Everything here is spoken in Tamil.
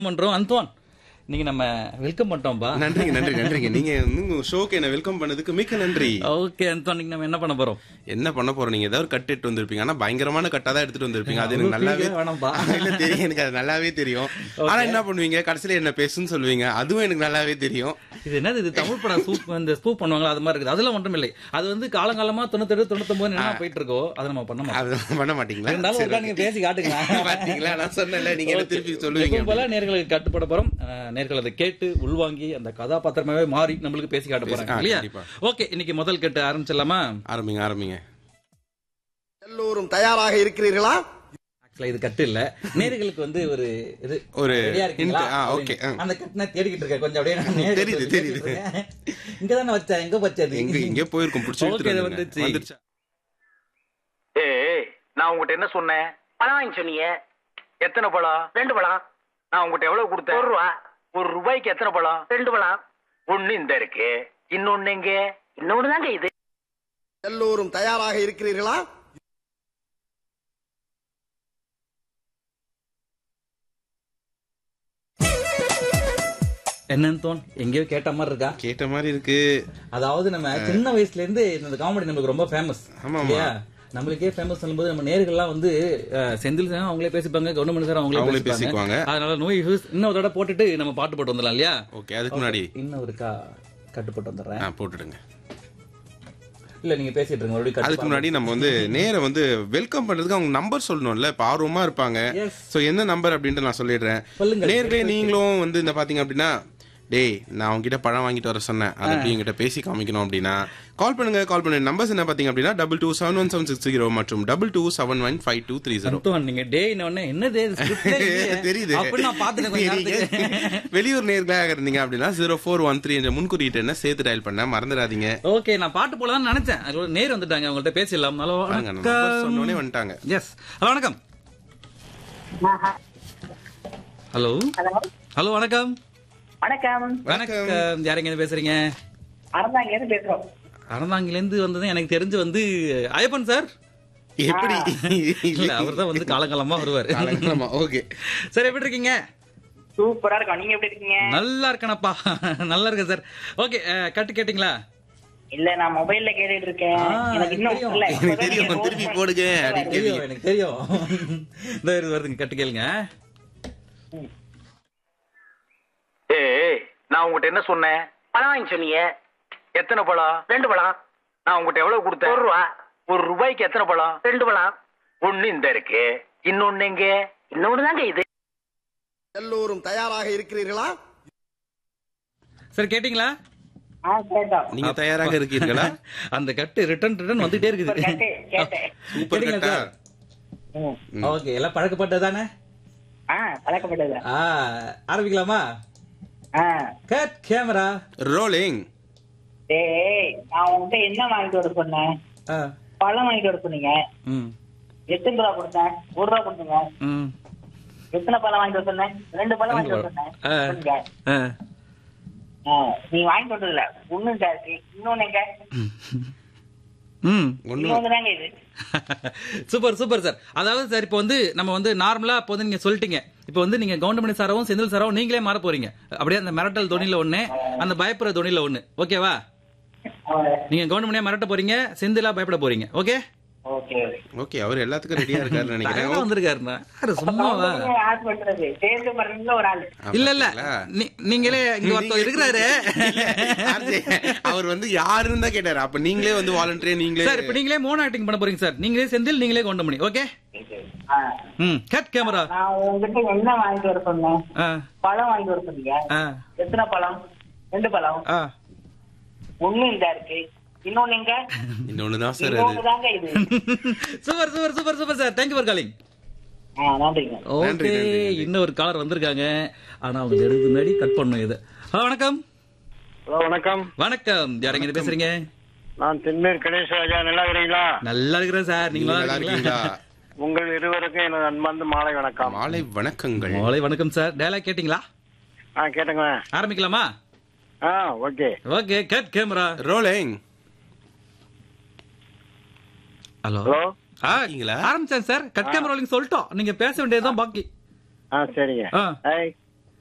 பண்றோம் அந்தோன் நீங்க நம்ம வெல்கம் பண்ணிட்டோம்பா நன்றிங்க நன்றி நன்றிங்க நீங்க வந்து ஷோக்கு என்ன வெல்கம் பண்ணதுக்கு மிக்க நன்றி ஓகே அந்தோன் நீங்க நம்ம என்ன பண்ண போறோம் என்ன பண்ண போறோம் நீங்க ஏதாவது கட் எடுத்து வந்திருப்பீங்க ஆனா பயங்கரமான கட்டா தான் எடுத்துட்டு வந்திருப்பீங்க அது எனக்கு நல்லாவே வேணாம்பா இல்ல தெரியும் எனக்கு அது நல்லாவே தெரியும் ஆனா என்ன பண்ணுவீங்க கடைசியில என்ன பேசுன்னு சொல்லுவீங்க அதுவும் எனக்கு நல்லாவே தெரியும் இது என்னது இது தமிழ் படம் சூப் இந்த ஸ்பூப் பண்ணுவாங்களா அது மாதிரி இருக்குது அதெல்லாம் ஒன்றும் இல்லை அது வந்து காலங்காலமா தொண்ணூத்தெட்டு தொண்ணூத்தொன்பது என்ன போயிட்டு இருக்கோ அதை நம்ம பண்ண மாட்டோம் அது பண்ண மாட்டீங்களா இருந்தாலும் ஒருக்கா நீங்க பேசி காட்டுங்க பாத்தீங்களா நான் சொன்னேன்ல நீங்க என்ன திருப்பி சொல்லுவீங்க எப்பவும் போல நேர்களுக்கு கட்டுப்பட போறோம் அஹ், நேர்கள் அதை கேட்டு உள்வாங்கி அந்த கதாபாத்திரமாவே மாறி நம்மளுக்கு பேசி காட்ட போறாங்க ஆ, இல்லையா கண்டிப்பா. ஓகே இன்னைக்கு முதல் கட்டு ஆரம்பிச்சிடலாமா ஆரம்பிங்க ஆரம்பிங்க எல்லோரும் தயாராக இருக்கிறீர்களா ஆக்சுவலா இது கட்டு இல்ல நேர்களுக்கு வந்து ஒரு இது ஒரு ரெடியா இருக்கீங்களா hint, ஆ, okay, ஆ. அந்த கட்டு நான் தேடிக்கிட்டு இருக்கேன் கொஞ்சம் அப்படியே நான் நேருக்கு தெரியுது, வந்து தெரியுது. பேசிட்டு இருக்கேன். இங்கதானே வச்சேன் எங்க வச்சது எங்க இங்க போயிருக்கும் பிடிச்சி Okay, எடுத்துட்டு இது வந்துருங்க. வந்துச்சு. வந்துருச்சா ஏய் நான் உங்ககிட்ட என்ன சொன்னேன் பழம் வாங்கி சொன்னீங்க எத்தனை பழம் ரெண்டு பழம் நான் உங்ககிட்ட எவ்வளவு கொடுத்தேன் ஒரு ரூபா ஒரு ரூபாய்க்கு எத்தனை பழம் ரெண்டு பழம் ஒண்ணு இந்த இருக்கு இன்னொன்னு எங்க இன்னொன்னு தாங்க இது எல்லோரும் தயாராக இருக்கிறீர்களா என்னன்னு தோன் எங்கேயோ கேட்ட மாதிரி இருக்கா கேட்ட மாதிரி இருக்கு அதாவது நம்ம சின்ன வயசுல இருந்து இந்த காமெடி நமக்கு ரொம்ப ஃபேமஸ் ஆமா, ஆமா. இல்லையா நம்மளுக்கே ஃபேமஸ் சொல்லும்போது நம்ம நேர்கள்லாம் வந்து அஹ், செந்தில் சார் அவங்களே பேசிப்பாங்க கவர்மெண்ட் சார் அவங்களே அவங்களே பேசிப்பாங்க பேசிக்குவாங்க. அதனால நோய் யூஸ் இன்னொரு தடவை போட்டுட்டு நம்ம பாட்டு போட்டு வந்துடலாம் இல்லையா ஓகே அதுக்கு முன்னாடி இன்னும் ஒரு கா கட்டு போட்டு வந்துடுறேன் ஆ, போட்டுடுங்க இல்ல நீங்க பேசிட்டு இருங்க மறுபடியும் கட்டு அதுக்கு முன்னாடி நம்ம வந்து நேர வந்து வெல்கம் பண்றதுக்கு அவங்க நம்பர் சொல்லணும்ல இப்ப ஆர்வமா இருப்பாங்க Yes. சோ என்ன நம்பர் அப்படின்ட்டு நான் சொல்லிடுறேன் சொல்லுங்க. நேர்களே நீங்களும் வந்து இந்த பாத்தீங்க அப்படின்னா டேய் நான் உங்ககிட்ட பழம் வாங்கிட்டு வர சொன்னேன் அதை போய் என்கிட்ட பேசி காமிக்கணும் அப்படின்னா கால் பண்ணுங்க கால் பண்ணுங்க நம்பர்ஸ் என்ன பாத்தீங்க அப்படின்னா double two seven one seven six zero மற்றும் double two seven one five two three zero அந்தோன் நீங்க டே உடனே என்னது இது script ஏ இல்லையே. தெரியுது அப்படி நான் பாத்துட்டேன் கொஞ்ச நேரத்துக்கு. வெளியூர் நேர்களாக இருந்தீங்க அப்படின்னா ஜீரோ ஃபோர் ஒன் த்ரீ என்ற முன்குறியீட்டு என்ன சேர்த்து டயல் பண்ண மறந்துடாதீங்க ஓகே நான் பாட்டு போலதான் நினைச்சேன் அது ஒரு நேர் வந்துட்டாங்க அவங்கள்ட்ட பேசிடலாம் ஹலோ பாருங்க, நம்ம number சொன்ன உடனே வணக்கம் வந்துட்டாங்க எஸ் ஹலோ வணக்கம் ஹலோ ஹலோ வணக்கம் வணக்கம் வணக்கம் யாருங்க இருந்து பேசுறீங்க அறந்தாங்க இருந்து பேசுறோம் அறந்தாங்கில இருந்து வந்தது எனக்கு தெரிஞ்சு வந்து ஐயப்பன் சார் எப்படி இல்ல அவர் தான் வந்து காலங்காலமா வருவாரு காலங்காலமா ஓகே சார் எப்படி இருக்கீங்க சூப்பரா இருக்கோம் நீங்க எப்படி இருக்கீங்க நல்லா இருக்கேனப்பா நல்லா இருக்கேன் சார் ஓகே கட்டு கேட்டிங்களா இல்ல நான் மொபைல்ல கேட்டுட்டு இருக்கேன் ஆ, எனக்கு இன்னும் தெரியும். இல்ல எனக்கு தெரியும் திருப்பி போடுங்க அப்படின்னு தெரியும் கேட்டீங்க. எனக்கு தெரியும் இந்த இது வருதுங்க கட்டு கேளுங்க ஏய் நான் உங்ககிட்ட என்ன சொன்னேன் பழம் வாங்கி சொன்னீங்க எத்தனை பழம் ரெண்டு பழம் நான் உங்ககிட்ட எவ்வளவு கொடுத்தேன் ஒரு ரூபா ஒரு ரூபாய்க்கு எத்தனை பழம் ரெண்டு பழம் ஒண்ணு இந்த இருக்கு இன்னொன்னு எங்க இன்னொன்னு தாங்க இது எல்லோரும் தயாராக இருக்கிறீர்களா சார் கேட்டிங்களா ஆ கேட்டோம் நீங்க தயாராக இருக்கீர்களா அந்த கட்டு ரிட்டர்ன் ரிட்டர்ன் வந்துட்டே இருக்குது கட்டு கேட்டேன் சூப்பர் கேட்டீங்களா கட்டா சார் ம். ஓகே எல்லாம் பழக்கப்பட்டதானே ஆ பழக்கப்பட்டது ஆ ஆரம்பிக்கலாமா ஆ கட் கேமரா ரோலிங் டேய் நான் உன்கிட்ட என்ன வாங்கிட்டு வர சொன்னேன் ஆ பழம் வாங்கிட்டு வர சொன்னீங்க ம் எத்தனை ரூபா கொடுத்தேன் ஒரு ரூபா கொடுத்தீங்க ம் எத்தனை பழம் வாங்கிட்டு வர சொன்னேன் ரெண்டு பழம் வாங்கிட்டு வர சொன்னேன் ஆ. சொன்னீங்க. ஆ ஆ, நீ வாங்கிட்டு வந்ததுல ஒண்ணு இருக்கு இன்னொன்னு எங்க ம் ஒண்ணும் இன்னொன்னு தாங்க இது சூப்பர் சூப்பர் சார் அதாவது சார் இப்போ வந்து நம்ம வந்து நார்மலா இப்போ வந்து நீங்க சொல்லிட்டீங்க இப்போ வந்து நீங்க கவுண்டமணி சாரவும் செந்தில் சாரவும் நீங்களே மாற போறீங்க அப்படியே அந்த மிரட்டல் தொனில ஒண்ணு அந்த பயப்படுற தொனில ஒண்ணு ஓகேவா நீங்க கவுண்டமணியா மிரட்ட போறீங்க செந்திலா பயப்பட போறீங்க ஓகே ஓகே ஓகே அவர் எல்லாத்துக்கும் ரெடியா இருக்காருன்னு நினைக்கிறேன் தயாரா வந்திருக்காருண்ணா யாரு சும்மாவா ஆட் பண்றது சேர்ந்து பண்றதுல ஒரு ஆளு இல்ல இல்ல பாத்தீங்களா? நீ- நீங்களே இங்க ஒருத்தர் இருக்கிறாரு RJ, அவர் வந்து யாருன்னு தான் கேட்டாரு அப்ப நீங்களே வந்து வாலண்டியர் நீங்களே சார் இப்போ நீங்களே மோனோ ஆக்டிங் பண்ண போறீங்க சார் நீங்களே செந்தில் நீங்களே கவுண்டமணி ஓகே ஆ. ம் கட் கேமரா நான் உங்ககிட்ட என்ன வாங்கிட்டு வர சொன்னேன் ஆ பழம் வாங்கிட்டு வர சொன்னீங்க ஆ எத்தனை பழம் ரெண்டு பழம் ஆ ஒண்ணு இந்த இருக்கு இன்னொன்னு எங்க இன்னொன்னுதான் சார் அது இன்னொன்னு தாங்க இது super super super super sir thank you for calling ஆ நன்றிங்க ஓகே நன்றி, நன்றி. இன்னும் ஒரு காலர் வந்திருக்காங்க ஆனா அவங்க எடுத்து முன்னாடி கட் பண்ணும் இது ஹலோ வணக்கம் ஹலோ வணக்கம் வணக்கம் யாருங்க இது பேசுறீங்க நான் தென்மேற் கணேஷ் ராஜா நல்லா இருக்கிறீங்களா நல்லா இருக்கிறேன் சார் நீங்க நீங்க நல்லா நல்லா இருக்கீங்களா இருக்கீங்களா உங்கள் இருவருக்கும் எனது அன்பார்ந்த மாலை வணக்கம் மாலை வணக்கங்கள் மாலை வணக்கம் சார் டயலாக் கேட்டிங்களா ஆ கேட்டுங்க ஆரம்பிக்கலாமா ஆ okay okay cut camera rolling hello hello ஆ இருக்கீங்களா? ஆரம்பிச்சேன் சார் கட் கேமரா ரோலிங் சொல்லிட்டோம் நீங்க பேச வேண்டியதுதான் பாக்கி ஆ சரிங்க ஆ ஹாய்